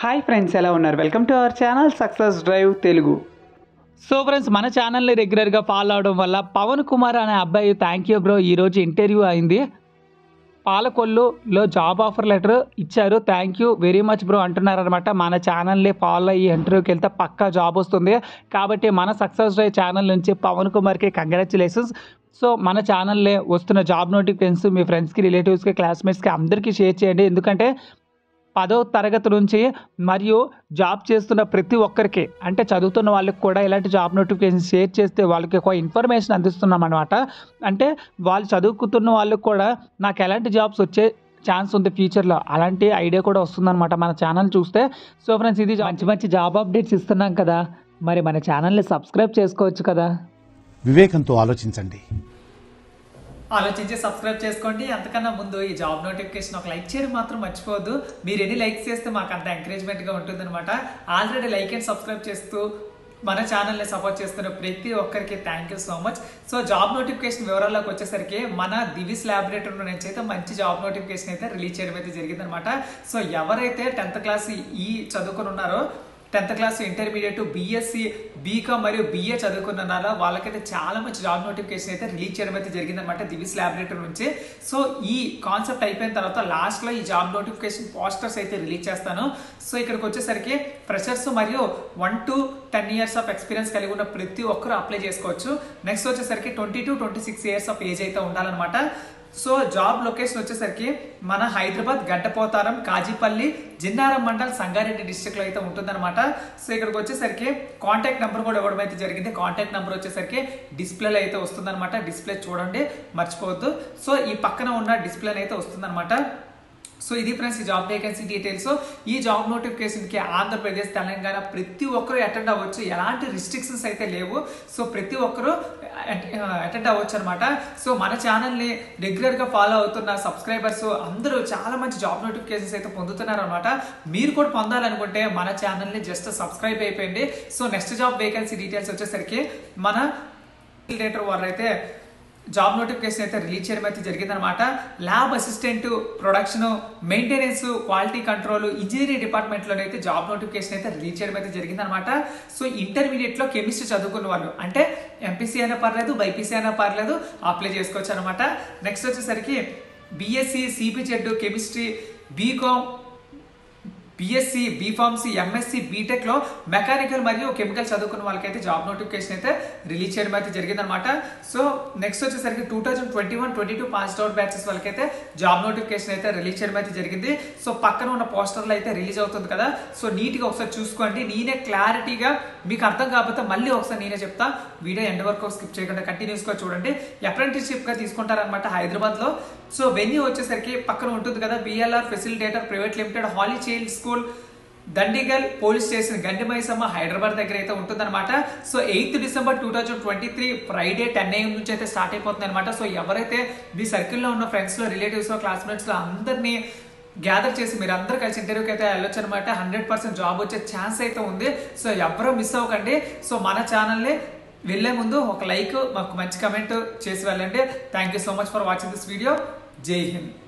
hi friends ఎలా ఉన్నారు welcome to our channel success drive Telugu so friends మన ఛానల్ని రెగ్యులర్గా ఫాలో అవడం వల్ల పవన్ కుమార్ అనే అబ్బాయి థ్యాంక్ యూ బ్రో ఈరోజు ఇంటర్వ్యూ అయింది పాలకొల్లులో జాబ్ ఆఫర్ లెటర్ ఇచ్చారు thank you very much bro అంటున్నారనమాట మన ఛానల్ని ఫాలో అయ్యి ఇంటర్వ్యూకి వెళ్తే పక్కా జాబ్ వస్తుంది కాబట్టి మన సక్సెస్ డ్రైవ్ ఛానల్ నుంచి పవన్ కుమార్కి కంగ్రాచులేషన్స్ సో మన ఛానల్లో వస్తున్న జాబ్ నోటిఫికేషన్స్ మీ ఫ్రెండ్స్కి రిలేటివ్స్కి క్లాస్మేట్స్కి అందరికీ షేర్ చేయండి ఎందుకంటే పదో తరగతి నుంచి మరియు జాబ్ చేస్తున్న ప్రతి ఒక్కరికి అంటే చదువుతున్న వాళ్ళకి కూడా ఇలాంటి జాబ్ నోటిఫికేషన్ షేర్ చేస్తే వాళ్ళకి ఒక ఇన్ఫర్మేషన్ అందిస్తున్నాం అనమాట అంటే వాళ్ళు చదువుకుతున్న వాళ్ళకి కూడా నాకు ఎలాంటి జాబ్స్ వచ్చే ఛాన్స్ ఉంది ఫ్యూచర్లో అలాంటి ఐడియా కూడా వస్తుందన్నమాట మన ఛానల్ చూస్తే సో ఫ్రెండ్స్ ఇది మంచి మంచి జాబ్ అప్డేట్స్ ఇస్తున్నాం కదా మరి మన ఛానల్ని సబ్స్క్రైబ్ చేసుకోవచ్చు కదా వివేకంతో ఆలోచించండి ఆలోచించి సబ్స్క్రైబ్ చేసుకోండి అంతకన్నా ముందు ఈ జాబ్ నోటిఫికేషన్ ఒక లైక్ చేయడం మాత్రం మర్చిపోవద్దు మీరు ఎన్ని లైక్స్ చేస్తే మాకు అంత ఎంకరేజ్మెంట్గా ఉంటుందన్నమాట ఆల్రెడీ లైక్ అండ్ సబ్స్క్రైబ్ చేస్తూ మన ఛానల్ని సపోర్ట్ చేస్తున్న ప్రతి ఒక్కరికి thank you so much so job notification వివరాల్లోకి వచ్చేసరికి మన దివిస్ ల్యాబొరేటరీ నుంచి అయితే మంచి జాబ్ నోటిఫికేషన్ అయితే రిలీజ్ చేయడం అయితే జరిగిందనమాట సో ఎవరైతే టెన్త్ క్లాస్ ఈ చదువుకుని ఉన్నారో tenth class intermediate BSc BCom మరియు బీఏ చదువుకున్నారో వాళ్ళకైతే చాలా మంచి జాబ్ నోటిఫికేషన్ అయితే రిలీజ్ చేయడం అయితే జరిగిందనమాట దివిస్ ల్యాబొరేటరీ నుంచి సో ఈ కాన్సెప్ట్ అయిపోయిన తర్వాత లాస్ట్లో ఈ జాబ్ నోటిఫికేషన్ పోస్టర్స్ అయితే రిలీజ్ చేస్తాను సో ఇక్కడికి వచ్చేసరికి ఫ్రెషర్స్ మరియు one to ten years of experience కలిగి ఉన్న ప్రతి ఒక్కరు అప్లై చేసుకోవచ్చు నెక్స్ట్ వచ్చేసరికి twenty to twenty six years of age అయితే ఉండాలన్నమాట సో జాబ్ లొకేషన్ వచ్చేసరికి మన హైదరాబాద్ గడ్డపోతారం కాజీపల్లి జిన్నారం మండల్ సంగారెడ్డి డిస్టిక్ లో అయితే ఉంటుందన్నమాట సో ఇక్కడికి వచ్చేసరికి కాంటాక్ట్ నెంబర్ కూడా ఇవ్వడం అయితే జరిగింది కాంటాక్ట్ నెంబర్ వచ్చేసరికి డిస్ప్లేలో అయితే వస్తుందన్నమాట డిస్ప్లే చూడండి మర్చిపోవద్దు సో ఈ పక్కన ఉన్న డిస్ప్లే అయితే వస్తుందన్నమాట సో ఇది ఫ్రెండ్స్ ఈ జాబ్ వేకెన్సీ డీటెయిల్స్ ఈ జాబ్ నోటిఫికేషన్కి ఆంధ్రప్రదేశ్ తెలంగాణ ప్రతి ఒక్కరు అటెండ్ అవ్వచ్చు ఎలాంటి రిస్ట్రిక్షన్స్ అయితే లేవు సో ప్రతి ఒక్కరు అటెండ్ అవ్వచ్చు అనమాట సో మన ఛానల్ని రెగ్యులర్గా ఫాలో అవుతున్న సబ్స్క్రైబర్స్ అందరూ చాలా మంచి జాబ్ నోటిఫికేషన్స్ అయితే పొందుతున్నారు అనమాట మీరు కూడా పొందాలనుకుంటే మన ఛానల్ని జస్ట్ సబ్స్క్రైబ్ అయిపోయింది so next job vacancy details వచ్చేసరికి మన డేటర్ వారు అయితే జాబ్ నోటిఫికేషన్ అయితే రిలీజ్ చేయడం అయితే జరిగిందనమాట lab assistant production maintenance quality control engineering డిపార్ట్మెంట్లో అయితే జాబ్ నోటిఫికేషన్ అయితే రిలీజ్ చేయడం అయితే జరిగిందనమాట సో ఇంటర్మీడియట్లో కెమిస్ట్రీ చదువుకున్న వాళ్ళు అంటే ఎంపీసీ అయినా పర్లేదు బైపీసీ అయినా పర్లేదు అప్లై చేసుకోవచ్చు అనమాట నెక్స్ట్ వచ్చేసరికి BSc CPZ chemistry BCom BSc B pharmacy MSc బీటెక్లో మెకానికల్ మరియు కెమికల్ చదువుకున్న వాళ్ళకైతే జాబ్ నోటిఫికేషన్ అయితే రిలీజ్ చేయడం అయితే జరిగిందనమాట సో నెక్స్ట్ వచ్చేసరికి two thousand twenty one twenty two pass out batches వాళ్ళకైతే జాబ్ నోటిఫికేషన్ అయితే రిలీజ్ చేయడం అయితే జరిగింది సో పక్కన ఉన్న పోస్టర్లో అయితే రిలీజ్ అవుతుంది కదా సో నీట్గా ఒకసారి చూసుకోండి నేనే క్లారిటీగా మీకు అర్థం కాకపోతే మళ్ళీ ఒకసారి నేనే చెప్తా వీడియో ఎండ్ వరకు స్కిప్ చేయకుండా కంటిన్యూస్గా చూడండి అప్రెంటిస్షిప్గా తీసుకుంటారనమాట హైదరాబాద్లో సో వెన్యూ వచ్చేసరికి పక్కన ఉంటుంది కదా BLR facilitator private limited holy child school Dundigal police station Gandi Maisamma Hyderabad దగ్గర అయితే ఉంటుందన్నమాట so eighth December two thousand twenty three Friday ten AM నుంచి అయితే స్టార్ట్ అయిపోతుంది అనమాట సో ఎవరైతే మీ సర్కిల్లో ఉన్న ఫ్రెండ్స్లో రిలేటివ్స్లో క్లాస్మేట్స్లో అందరినీ గ్యాదర్ చేసి మీరు అందరు కలిసి ఇంటర్వ్యూకి అయితే వెళ్ళొచ్చు అనమాట హండ్రెడ్ పర్సెంట్ జాబ్ వచ్చే ఛాన్స్ అయితే ఉంది సో ఎవరూ మిస్ అవ్వకండి సో మన ఛానల్ని వెళ్ళే ముందు ఒక లైక్ మాకు మంచి కమెంట్ చేసి వెళ్ళండి thank you so much for watching this video Jai Hind